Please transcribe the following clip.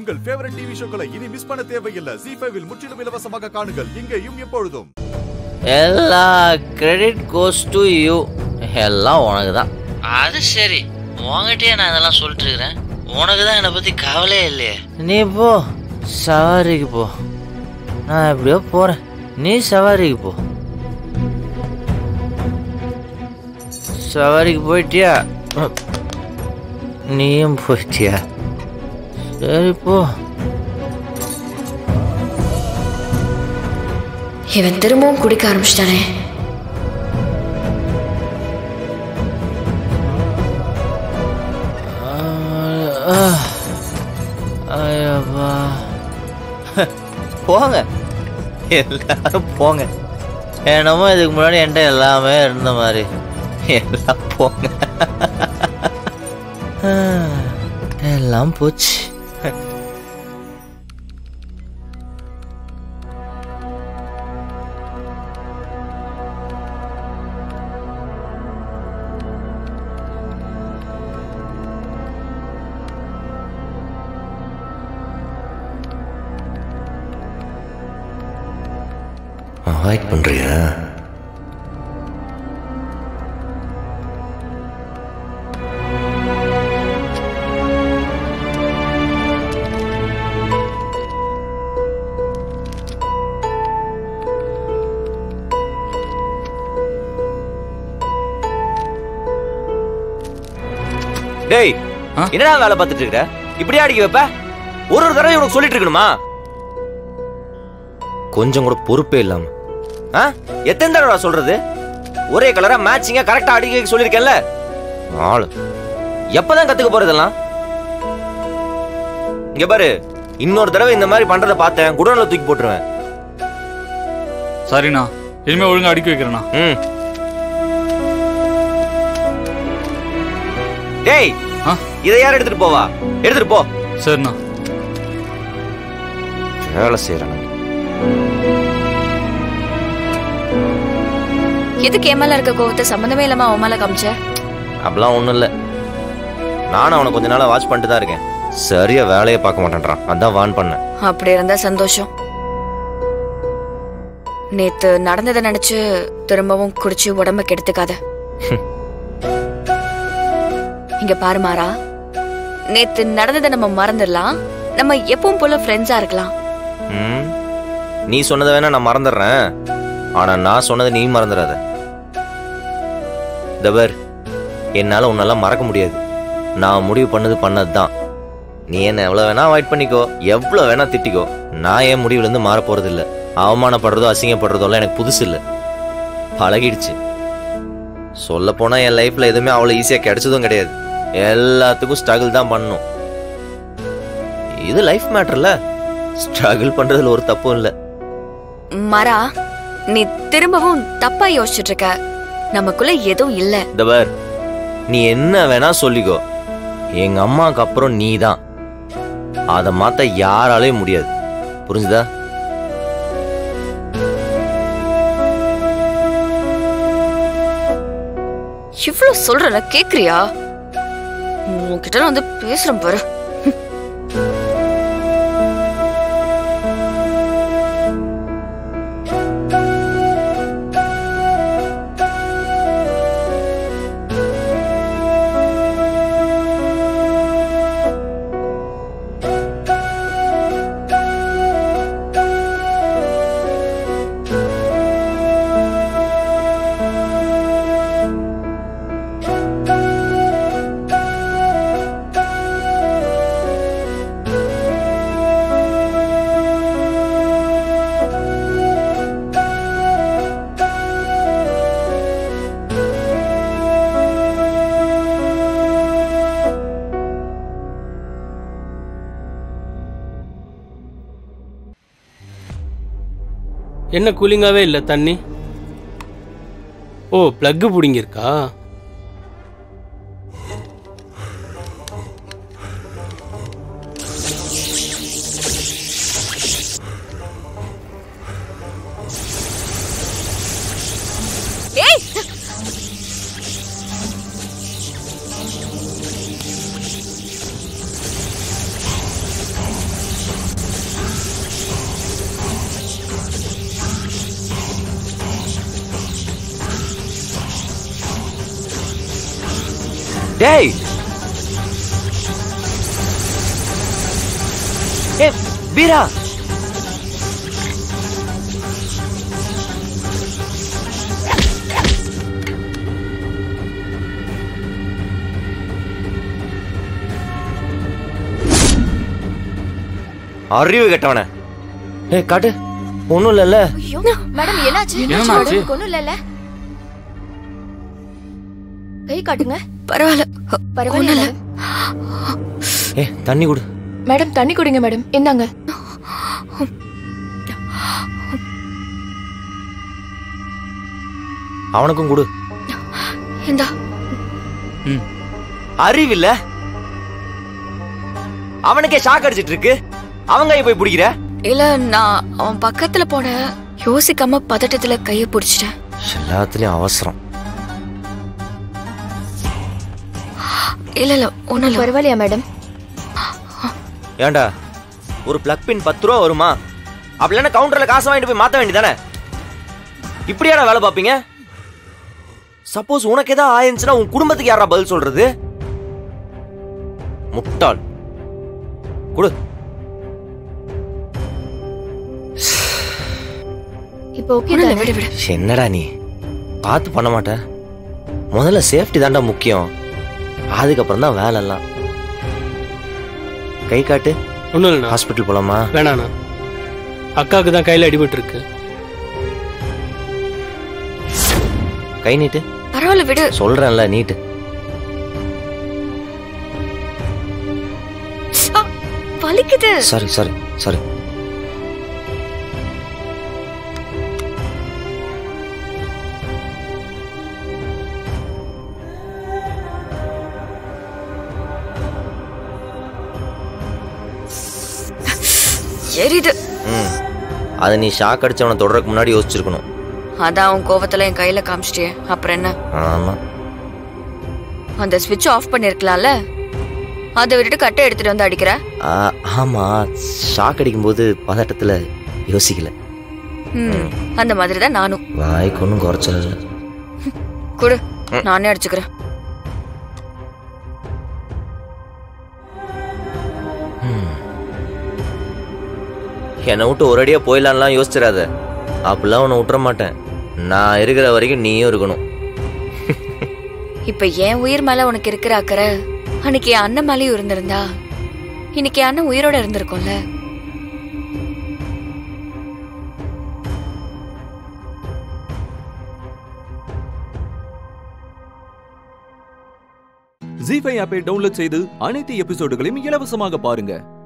உங்கள் favourite TV ஷோக்களை இனி miss பண்ண தேவையில்லை ஜி ஃபைவில் முற்றிலும் இலவசமாக காணுங்கள் இங்கேயும் எப்பொழுதும் எல்லா கிரெடிட் கோஸ் டு யூ எல்லாம் உனக்கு தான் அது சரி உங்ககிட்டயே நான் இதெல்லாம் சொல்லிட்டு இருக்கிறேன் உனக்கு தான் என்னை பற்றி கவலையே இல்லையே நீ போ சவாரிக்கு போ நான் எப்படியோ போகிறேன் நீ சவாரிக்கு போ சவாரிக்கு போயிட்டியா நீயும் போயிட்டியா சரி போ இவன் திரும்பவும் குடிக்க ஆரம்பிச்சிட்டானே ஐயப்பா போங்க எல்லாரும் போங்க என்னமோ இதுக்கு முன்னாடி என்கிட்ட எல்லாமே இருந்த மாதிரி எல்லாம் போங்க எல்லாம் போச்சு அவாய்ட் பண்றியா டேய் என்னடா வேலை பார்த்துட்டு இருக்க இப்படியே அடிக்க வைப்ப ஒரு ஒரு தடவை உனக்கு சொல்லிட்டு இருக்கணுமா கொஞ்சம் கூட பொறுப்பே இல்லாம ஆ எத்தனை தடவை சொல்றது ஒரே கலரா மேட்சிங்கா கரெக்டா அடிக்க வைக்க சொல்லியிருக்கேன்ல ஆளு எப்பதான் கத்துக்க போறதெல்லாம் இங்க பாரு இன்னொரு தடவை இந்த மாதிரி பண்றத பார்த்தேன் குடோன்ல தூக்கி போட்டுருவேன் சரிண்ணா இனிமே ஒழுங்கா அடிக்க வைக்கிறேண்ணா ம் டேய் ஆ? இதை யார் எடுத்துட்டு போவா எடுத்துட்டு போ சரிண்ணா வேலை செய்யறேன் எதுக்கு என் மேல இருக்க கோவத்தை சம்மந்தமே இல்லாம அவன் மேல காமிச்ச அப்படிலாம் ஒண்ணும் இல்ல நானும் அவனை கொஞ்ச நாளா வாட்ச் பண்ணிட்டு தான் இருக்கேன் சரியா வேலையை பார்க்க மாட்டேன்றான் அதான் வான் பண்ணேன் அப்படி இருந்தா சந்தோஷம் நேத்து நடந்ததை நினைச்சு திரும்பவும் குடிச்சு உடம்ப கெடுத்துக்காத இங்க பாரு மாறா நேத்து நடந்ததை நம்ம மறந்துடலாம் நம்ம எப்பவும் போல ஃப்ரெண்ட்ஸா இருக்கலாம் ம் நீ சொன்னதை வேணா நான் மறந்துடுறேன் ஆனா நான் சொன்னதை நீ மறந்துடாத தபர் என்னால உன்னெல்லாம் மறக்க முடியாது நான் முடிவு பண்ணது பண்ணது தான் நீ என்ன எவ்வளவு வேணா அவாய்ட் பண்ணிக்கோ எவ்வளவு வேணா திட்டிக்கோ நான் என் முடிவுல இருந்து மாற போறது இல்ல அவமானப்படுறதோ அசிங்கப்படுறதோ எல்லாம் எனக்கு புதுசு இல்ல பழகிடுச்சு சொல்ல போனா என் லைஃப்ல எதுவுமே அவ்வளவு ஈஸியா கிடைச்சதும் கிடையாது எல்லாத்துக்கும் ஸ்ட்ரகிள் தான் பண்ணணும் இது லைஃப் மேட்டர்ல ஸ்ட்ரகிள் பண்றதுல ஒரு தப்பும் இல்ல மாறா நீ திரும்பவும் தப்பா யோசிச்சுட்டு இருக்க நமக்குள்ள எதுவும் இல்ல தபர் நீ என்ன வேணா சொல்லிக்கோ எங்க அம்மாவுக்கு அப்புறம் நீ தான் அதை மாத்த யாராலையும் முடியாது புரிஞ்சுதா இவ்ளோ சொல்றல கேக்குறியா உன்கிட்ட நான் வந்து பேசுறேன் பாரு என்ன கூலிங்காகவே இல்லை தண்ணி ஓ ப்ளக்கு பிடிங்கிருக்கா ஏய் டேய் ஏ வீரா அறிவு கெட்டவன ஏய் காட்டு ஒன்றும் இல்லைல்ல ஐயோ மேடம் என்னாச்சு என்னாச்சு? ஒண்ணும் இல்லல கை காட்டுங்க பரவாயில்ல பரவாயில்ல ஒண்ணும் இல்ல. மேடம். ஏ தண்ணி கொடு மேடம் தண்ணி குடிங்க மேடம் இந்தாங்க அவனுக்கும் கொடு இந்தா அறிவில்ல அவனுக்கே ஷாக் அடிச்சிட்டு இருக்கு அவங்க போய் பிடிக்கிற இல்ல நான் அவன் பக்கத்துல போன யோசிக்காம பதட்டத்துல கைய பிடிச்சிட்டேன் எல்லாத்துலயும் அவசரம் இல்ல இல்ல ஒண்ணும் இல்ல பரவாயில்லையா மேடம் ஏன்டா ஒரு பிளக் பின் பத்து ரூபா வருமா அப்படின்னா கவுண்டர்ல காசு வாங்கிட்டு போய் மாத்த வேண்டியதானே இப்படியாடா வேலை பார்ப்பீங்க சப்போஸ் உனக்கு ஏதாவது ஆயிருந்துச்சுன்னா உன் குடும்பத்துக்கு யாரா பதில் சொல்றது முட்டாள் கொடு இப்போ ஓகே ஒண்ணும் இல்ல, தானே விடு விடு என்னடா நீ பார்த்து பண்ண மாட்ட முதல்ல சேஃப்டி தான்டா முக்கியம் அதுக்கப்புறம் தான் வேலை எல்லாம் கை காட்டு ஒன்றும் இல்லைண்ணா ஹாஸ்பிட்டல் போலாமா வேணாண்ணா அக்காவுக்கு தான் கையில் அடிபட்டு இருக்கு கை நீட்டு பரவாயில்ல விடு சொல்றேன்ல நீட்டு ஆ, வலிக்குது சாரி சாரி சாரி எரியுது ம் அதை நீ ஷாக் அடிச்சவனை தொடறதுக்கு முன்னாடி யோசிச்சிருக்கணும் அதான் உன் கோவத்துல என் கையில காமிச்சிட்டே அப்புறம் என்ன ஆமா அந்த ஸ்விட்ச் ஆஃப் பண்ணிருக்கலாம்ல அதை விட்டுட்டு கட்டை எடுத்துட்டு வந்து அடிக்கிற ஆ, ஆமா ஷாக் அடிக்கும்போது பதட்டத்துல யோசிக்கல ம், அந்த மாதிரி தான் நானும் வாய்க்கு ஒன்றும் குறைச்சல குடு நானே அடிச்சுக்கிறேன் என்னை விட்டு ஒரேடியா போயிடலான்லாம் யோசிச்சிடாத அப்படிலாம் உன்னை விட்டுற மாட்டேன் நான் இருக்கிற வரைக்கும் நீயும் இருக்கணும் இப்ப என் உயிர் மேல உனக்கு இருக்கிற அக்கறை அன்னைக்கு என் அண்ணன் மேலயும் இருந்திருந்தா இன்னைக்கு என் அண்ணன் உயிரோட இருந்திருக்கும்ல ஜி ஃபைவ் ஆப்பை டவுன்லோட் செய்து அனைத்து எபிசோடுகளையும் இலவசமாக பாருங்க